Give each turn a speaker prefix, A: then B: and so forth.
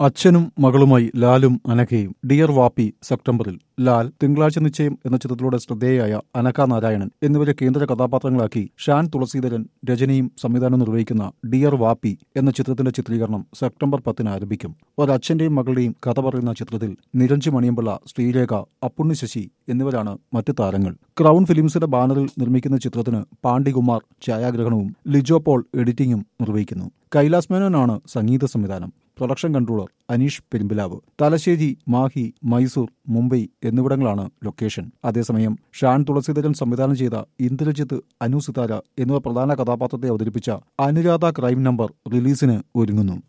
A: അച്ഛനും മകളുമായി ലാലും അനഘയും ഡിയർ വാപ്പി സെപ്റ്റംബറിൽ ലാൽ തിങ്കളാഴ്ച നിശ്ചയം എന്ന ചിത്രത്തിലൂടെ ശ്രദ്ധേയായ അനഘ നാരായണൻ എന്നിവരെ കേന്ദ്ര കഥാപാത്രങ്ങളാക്കി ഷാൻ തുളസീധരൻ രചനയും സംവിധാനം നിർവഹിക്കുന്ന ഡിയർ വാപ്പി എന്ന ചിത്രത്തിന്റെ ചിത്രീകരണം സെപ്റ്റംബർ പത്തിന് ആരംഭിക്കും ഒരച്ഛന്റെയും മകളുടെയും കഥ പറയുന്ന ചിത്രത്തിൽ നിരഞ്ജി മണിയമ്പിള്ള ശ്രീരേഖ അപ്പുണ്ണി ശശി എന്നിവരാണ് മറ്റ് താരങ്ങൾ ക്രൗൺ ഫിലിംസിന്റെ ബാനറിൽ നിർമ്മിക്കുന്ന ചിത്രത്തിന് പാണ്ഡികുമാർ ഛായാഗ്രഹണവും ലിജോ പോൾ എഡിറ്റിംഗും നിർവഹിക്കുന്നു കൈലാസ് മേനോനാണ് സംഗീത സംവിധാനം പ്രൊഡക്ഷൻ കൺട്രോളർ അനീഷ് പെരുമ്പിലാവ് തലശ്ശേരി മാഹി മൈസൂർ മുംബൈ എന്നിവിടങ്ങളാണ് ലൊക്കേഷൻ അതേസമയം ഷാൻ തുളസീധരൻ സംവിധാനം ചെയ്ത ഇന്ദ്രജിത്ത് അനു സിതാര എന്നിവർ പ്രധാന കഥാപാത്രത്തെ അവതരിപ്പിച്ച അനുരാധ ക്രൈം നമ്പർ റിലീസിന് ഒരുങ്ങുന്നു